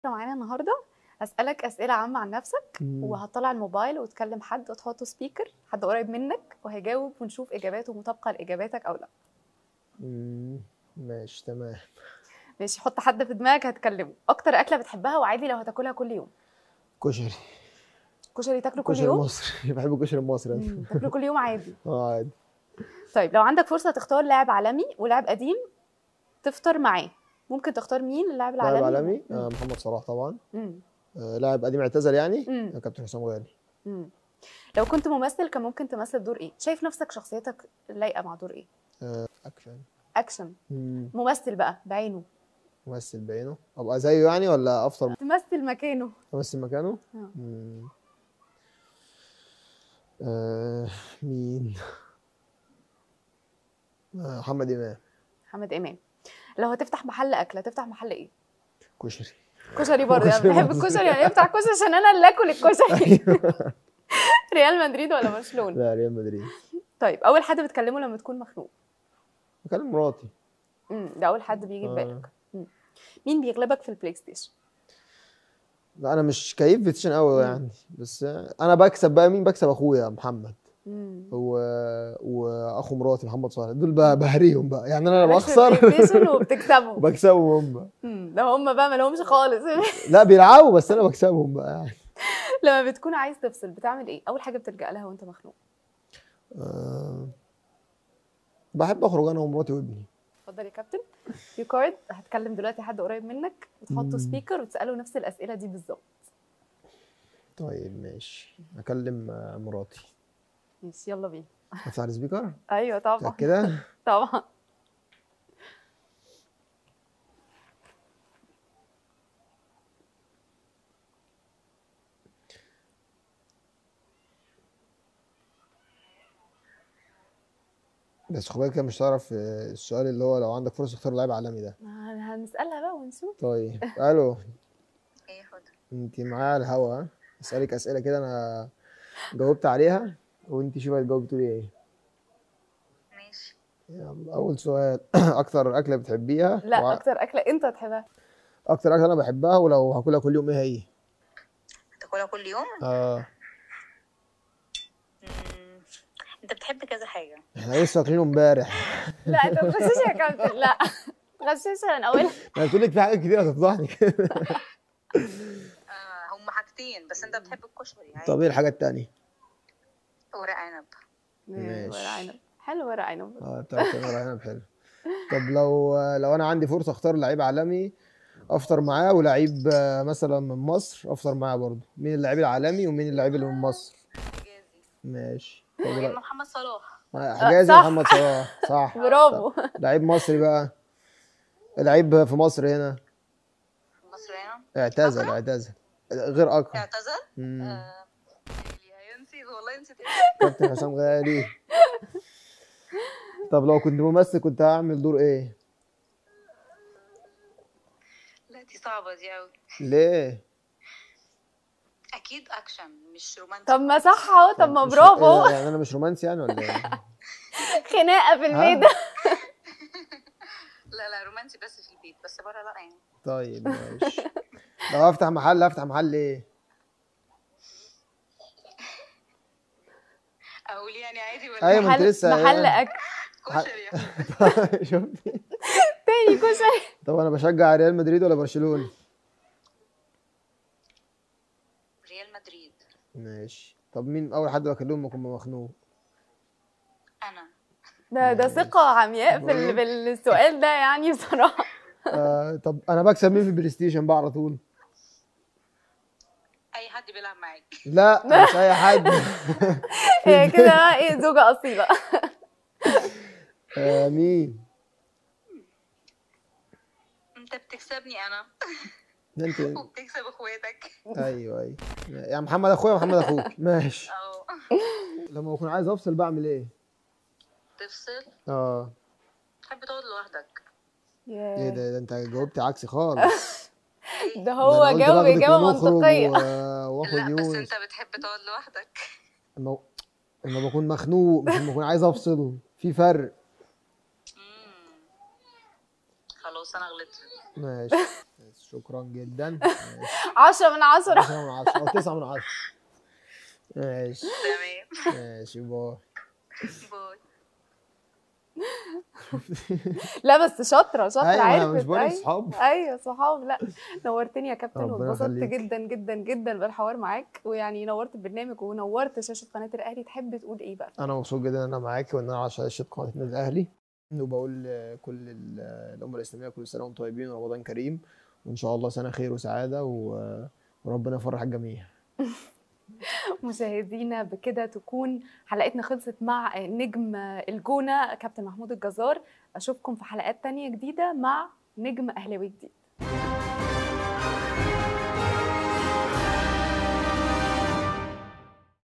معانا النهارده هسألك أسئلة عامة عن نفسك مم. وهتطلع الموبايل وتكلم حد وتحطه سبيكر حد قريب منك وهيجاوب ونشوف إجاباته مطابقة لإجاباتك أو لا مم. ماشي تمام ماشي حط حد في دماغك هتكلمه أكتر أكلة بتحبها وعادي لو هتاكلها كل يوم كشري كشري تاكله كل كشري يوم مصري بحب الكشري المصري انا مم، تاكله كل يوم عادي اه عادي طيب لو عندك فرصة تختار لاعب عالمي ولاعب قديم تفطر معاه ممكن تختار مين اللاعب العالمي لاعب عالمي مم. آه محمد صلاح طبعا مم. آه لاعب قديم اعتزل يعني مم. آه كابتن حسام غالي مم. لو كنت ممثل كان ممكن تمثل دور ايه شايف نفسك شخصيتك لايقة مع دور ايه اكشن اكشن مم. ممثل بقى بعينه ممثل بعينه ابقى زيه يعني ولا افضل تمثل مكانه امثل مكانه آه. مم. آه مين آه محمد امام محمد امام لو هتفتح محل اكل هتفتح محل ايه كشري كشري برضه انا كشري بحب برضه. الكشري يعني افتح كشري عشان انا اللي اكل الكشري ايوه ريال مدريد ولا برشلونه لا ريال مدريد طيب اول حد بتكلمه لما تكون مخنوق بكلم مراتي امم ده اول حد بيجي في آه. بالك مم. مين بيغلبك في البلاي ستيشن لا انا مش كيف بلايستيشن قوي مم. يعني بس انا بكسب بقى مين بكسب اخويا محمد مم. و... واخو مراتي محمد صالح دول بقى بهريهم بقى يعني انا مالكش في بخسر البلاي ستيشن وبتكسبهم وبكسبهم هم مم. ده هم بقى ما لهمش خالص لا بيلعبوا بس انا بكسبهم بقى يعني لما بتكون عايز تفصل بتعمل ايه اول حاجه بتلجأ لها وانت مخنوق أه... بحب اخرج انا ومراتي وابني اتفضل يا كابتن في كارد هتكلم دلوقتي حد قريب منك وتحطه مم. سبيكر وتساله نفس الاسئله دي بالظبط طيب ماشي اكلم آه، مراتي ماشي يلا بينا افتح السبيكر ايوه طبعا كده طبعا بس خد بالك كده مش هتعرف آه، السؤال اللي هو لو عندك فرصه تختار لاعب عالمي ده ما هنسالها بقى ونشوف طيب الو ايه حاضر انت معايا على الهوا ها؟ اسالك اسئله كده انا جاوبت عليها وانت شوفي هتجاوبي تقولي ايه ماشي يلا اول سؤال اكتر اكله بتحبيها لا وع- اكتر اكله انت تحبها اكتر اكله انا بحبها ولو هاكلها كل يوم ايه هي تاكلها كل يوم اه مم. انت بتحب كذا حاجه احنا لسه واكلينه امبارح لا انت تغششها يا كابتن لا تغششها من اولها انا بتقول لك في حاجات كتير هتفضحني كده آه هم حاجتين بس انت بتحب الكشري يعني طب ايه الحاجه التانيه ورق عنب ماشي. ورق عنب حلو ورق عنب اه بتاعت تعمل عنب حلو طب لو لو انا عندي فرصه اختار لعيب عالمي افطر معاه ولعيب آه، مثلا من مصر افطر معاه برضه مين اللعيب العالمي ومين اللعيب اللي من مصر حجازي ماشي طب يا لا- محمد صلاح حجازي صح. محمد صلاح صح برافو لعيب مصري بقى لعيب في مصر هنا مصر هنا اعتزل أكرم؟ اعتزل غير اكرم اعتزل مم. آه. يا نسيت والله نسيت اسمه. كابتن حسام غالي طب لو كنت ممثل كنت هعمل دور ايه لا دي صعبه دي قوي ليه اكيد اكشن مش رومانسي طب ما صح اهو طب ما مش- برافو إيه، يعني انا مش رومانسي يعني ولا ايه خناقه في ها؟ البيت لا لا رومانسي بس في البيت بس بره لا يعني طيب ماشي لو افتح محل افتح محل ايه اقول يعني عادي ولا ايوه ما انت محل لسه محل اكل كشري شفتي تاني كشري طب انا بشجع ريال مدريد ولا برشلونة ريال مدريد ماشي طب مين اول حد بكلمه لما اكون مخنوق انا ده ده ثقه عمياء في ال- في السؤال ده يعني بصراحه آه طب انا بكسب مين في البلاي ستيشن بقى على طول اي حد بيلعب معاك لا مش اي حد هي كده بقى ايه زوجه اصيله آه مين انت بتكسبني انا ده انت وبتكسب اخواتك ايوه ايوه يا محمد اخويا محمد اخوك ماشي او لما بكون عايز افصل بعمل ايه تفصل اه تحب تقعد لوحدك ايه ده ده انت جاوبت عكسي خالص ده ده هو أنا قلت جاوب باخدك اجابه ونخرج منطقيه و- واخد لا بس يونس انت بتحب تقعد لوحدك لما لما بكون مخنوق مش لما بكون عايز افصل في فرق مم. خلاص انا غلطت ماشي شكرا جدا عشرة من عشرة 10 من 10 او 9 من 10 ماشي تمام ماشي باي باي لا بس شاطرة شاطرة ايوه عرفت أنا مش بقول لك أيوة. صحاب ايوه صحاب لا نورتني يا كابتن ربنا واتبسطت يخليك. جدا جدا جدا بالحوار معاك ويعني نورت البرنامج ونورت شاشه قناه الاهلي تحب تقول ايه بقى انا مبسوط جدا ان انا معاك وان انا على شاشه قناه النادي الاهلي وبقول لكل ال- الامه الاسلاميه كل سنه وانتم طيبين ورمضان كريم وان شاء الله سنه خير وسعاده و- وربنا يفرح الجميع مشاهدينا بكده تكون حلقتنا خلصت مع نجم الجونه كابتن محمود الجزار اشوفكم في حلقات تانية جديده مع نجم اهلاوي جديد